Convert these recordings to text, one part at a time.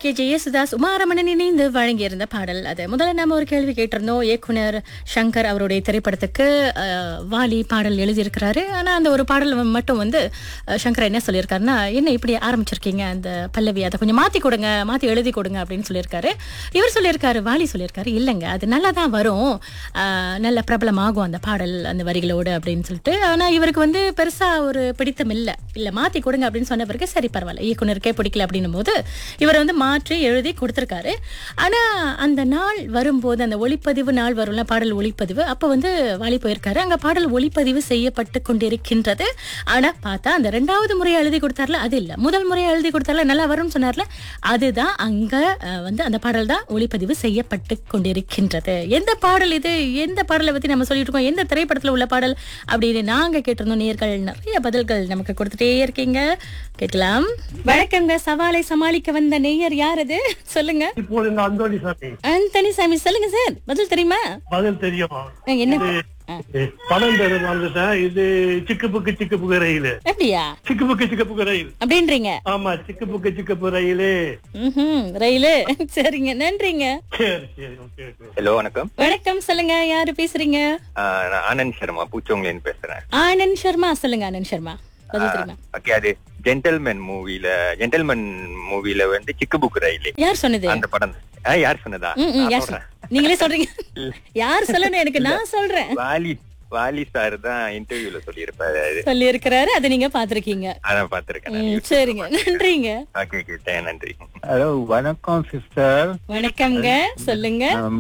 K Yesudas Uma Ramanan இணைந்து வழங்கியிருந்த பாடல் அது முதல்ல நம்ம ஒரு கேள்வி கேட்டிருந்தோம் இயக்குனர் சங்கர் அவருடைய திரைப்படத்துக்கு அஹ், வாலி பாடல் எழுதியிருக்கிறாரு ஆனா அந்த ஒரு பாடல் மட்டும் வந்து அஹ், சங்கர் என்ன சொல்லியிருக்காருன்னா என்ன இப்படி ஆரம்பிச்சிருக்கீங்க அந்த பல்லவி அதை கொஞ்சம் மாத்தி கொடுங்க மாத்தி எழுதி கொடுங்க அப்படின்னு சொல்லியிருக்காரு இவர் சொல்லியிருக்காரு வாலி சொல்லியிருக்காரு இல்லைங்க அது நல்லா தான் வரும் அஹ், நல்ல பிரபலமாகும் அந்த பாடல் அந்த வரிகளோடு அப்படின்னு சொல்லிட்டு ஆனா இவருக்கு வந்து பெருசா ஒரு பிடித்தம் இல்ல இல்ல மாத்தி கொடுங்க அப்படின்னு சொன்ன பிறகு சரி பரவாயில்ல இயக்குனருக்கே பிடிக்கல அப்படின்னும் போது இவர் வந்து மாற்றி எழுதி கொடுத்திருக்காரு ஆனா அந்த நாள் வரும்போது அந்த ஒளிப்பதிவு நாள் வரும்ல பாடல் ஒளிப்பதிவு அப்ப வந்து வாலி போயிருக்காரு அங்க பாடல் ஒளிப்பதிவு செய்யப்பட்டு கொண்டிருக்கின்றது ஆனா பார்த்தா அந்த ரெண்டாவது முறையை எழுதி கொடுத்தார்ல அது இல்ல முதல் முறையை எழுதி கொடுத்தார்ல நல்லா வரும்னு சொன்னார்ல அதுதான் அங்க அஹ், வந்து அந்த பாடல் தான் ஒளிப்பதிவு செய்யப்பட்டு கொண்டிருக்கின்றது எந்த பாடல் இது எந்த பாடலை பத்தி நம்ம சொல்லிட்டு இருக்கோம் எந்த திரைப்படத்துல உள்ள பாடல் அப்படின்னு நாங்க கேட்டிருந்தோம் நேர்கள் நிறைய பதில்கள் நமக்கு கொடுத்துட்டே இருக்கீங்க கேட்கலாம் வணக்கங்க சவாலை சமாளிக்க வந்த நேயர் யார் அது சொல்லுங்க இப்போது இந்த அந்தோணி சாமி அந்தனி சாமி சொல்லுங்க சார் பதில் தெரியுமா பதில் தெரியும் அஹ், என்ன ஆ, படம் பேரு வந்துட்டேன் இது சிக்கு புக்கு சிக்கு புக்கு ரயில் அப்படியா சிக்கு புக்கு சிக்கு புக்கு ரயில் அப்படின்றீங்க ஆமா சிக்கு புக்கு சிக்கு புக்கு ரயிலு ம்ஹும், ரயிலு சரிங்க நன்றிங்க சரி சரி ஓகே ஓகே ஹலோ வணக்கம் வணக்கம் சொல்லுங்க யாரு பேசுறீங்க ஆஹ் நான் ஆனந்த் சர்மா பூச்சோங்கலேருந்து பேசுறேன் ஆனந்த் சர்மா சொல்லுங்க ஆனந்த் சர்மா பதில் தெரியுமா ஓகே அது ஜென்டல்மேன் மூவில ஜென்டல்மேன் மூவில வந்து சிக்கு புக் ரயில் யார் சொன்னது அந்த படம் ஆ, யார் சொன்னதா ம், ம், நான் யார் சொல்றேன். சொன்ன- நீங்களே சொல்றீங்க யார் சொல்லணும் எனக்கு நான் சொல்றேன் வாலி வாலி சார் தான் இன்டர்வியூல சொல்லியிருப்பாரு அது சொல்லி இருக்கிறாரு அதை நீங்க பாத்திருக்கீங்க அதான் பாத்திருக்கேன் ம், சரிங்க நன்றிங்க ஓகே ஓகே நன்றி ஹலோ வணக்கம் சிஸ்டர் வணக்கம்ங்க சொல்லுங்க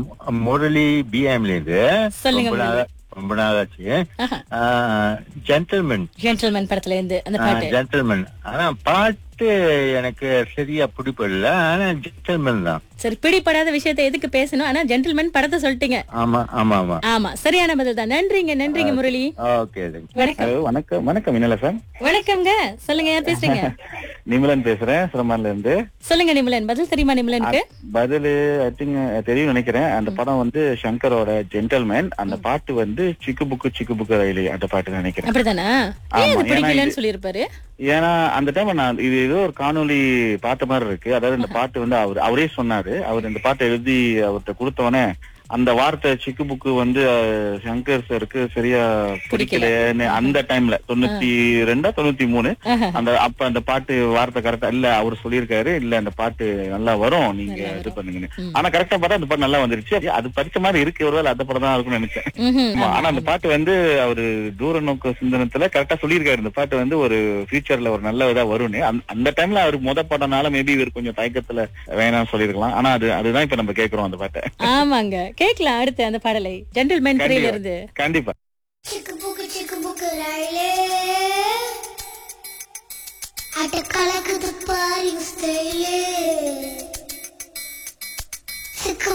முரளி பிஎம்ல இருந்து சொல்லுங்க ரொம்ப நாளா- ரொம்ப நாள் ஆச்சு ஆஹா. ஜென்டில்மேன் ஜென்டில்மேன் படத்துல இருந்து அந்த பாட்டு ஜென்டில்மேன் ஆனா பாட்டு எனக்கு சரியா பிடிப்படல ஆனா ஜென்டில்மேன் தான் சரி பிடிப்படாத விஷயத்தை எதுக்கு பேசணும் ஆனா ஜென்டில்மேன் படத்தை சொல்லிட்டீங்க ஆமா ஆமா ஆமா ஆமா சரியான பதில் தான் நன்றிங்க நன்றிங்க முரளி ஓகே வணக்கம் ஹலோ வணக்கம் வணக்கம் மின்னல சார் வணக்கம்ங்க சொல்லுங்க யார் பேசுறீங்க நிமலன் பேசுறேன் சிரமான்ல இருந்து சொல்லுங்க நிமலன் பதில் தெரியுமா நிமலனுக்கு பதிலு ஐ திங்க் தெரியும் நினைக்கிறேன் அந்த படம் வந்து சங்கரோட ஜென்டல்மேன் அந்த பாட்டு வந்து சிக்கு புக்கு சிக்கு புக்கு ரயிலு அந்த பாட்டு நினைக்கிறேன் அப்படிதானா ஆமா, ஏன் அது ஏன்னா பிடிக்கலன்னு இது- சொல்லியிருப்பாரு ஏன்னா அந்த டைம் நான் இது ஏதோ ஒரு காணொளி பார்த்த மாதிரி இருக்கு அதாவது இந்த பாட்டு வந்து அவர் அவரே சொன்னாரு அவர் இந்த பாட்டை எழுதி அவர்கிட்ட கொடுத்தோடனே அந்த வார்த்தை சிக்கு புக்கு வந்து அஹ், சங்கர் சாருக்கு சரியா பிடிக்கலன்னு அந்த டைம்ல தொண்ணூத்தி ரெண்டா தொண்ணூத்தி மூணு ஆஹா. அந்த அப்ப அந்த பாட்டு வார்த்தை கரெக்டா இல்ல அவர் சொல்லியிருக்காரு இல்ல அந்த பாட்டு நல்லா வரும் நீங்க இது பண்ணுங்கன்னு ம். ஆனா கரெக்டா பார்த்தா அந்த பாட்டு நல்லா வந்துருச்சு அது படிச்ச மாதிரி இருக்கு ஒருவேளை அந்த படம் தான் இருக்கும்னு நினைச்சேன் ம்ஹும். ஆமா, ஆனா அந்த பாட்டு வந்து அவரு தூர நோக்கு சிந்தனத்துல கரெக்டா சொல்லியிருக்காரு இந்த பாட்டு வந்து ஒரு ஃபியூச்சர்ல ஒரு நல்ல இதா வரும்னு அந்த- அந்த டைம்ல அவர் முத படம்னால மேபி இவர் கொஞ்சம் தயக்கத்துல வேணாம்னு சொல்லிருக்கலாம் ஆனா அது அதுதான் இப்ப நம்ம கேக்குறோம் அந்த பாட்டை ஆமாங்க கேட்கலாம் அடுத்து அந்த பாடலை ஜென்டில்மேன் திரையில இருந்து கண்டிப்பா சிக்கு புக்கு சிக்கு புக்கு ரயிலே அட்ட கலக்குது பாரு ஸ்டைலே